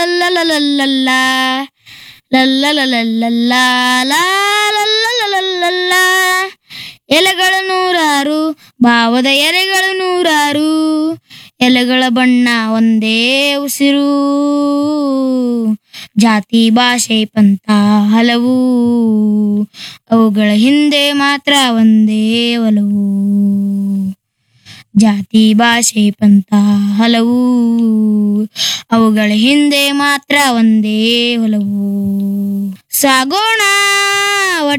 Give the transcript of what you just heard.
ಲಲ್ಲಲಲಲಲ್ಲ ಲಲ್ಲಲಲಲಲ್ಲ ಲಲ್ಲಲಲಲಲ್ಲ ಎಲೆಗಳು ನೂರಾರು ಭಾವದ ಎಲೆಗಳು ನೂರಾರು ಎಲೆಗಳ ಬಣ್ಣ ಒಂದೇ ಉಸಿರು ಜಾತಿ ಭಾಷೆ ಪಂಥ ಹಲವು ಅವುಗಳ ಹಿಂದೆ ಮಾತ್ರ ಒಂದೇ ಒಲವು ಜಾತಿ ಭಾಷೆ ಪಂಥ ಹಲವು ಅವುಗಳ ಹಿಂದೆ ಮಾತ್ರ ಒಂದೇ ಒಲವು ಸಾಗೋಣ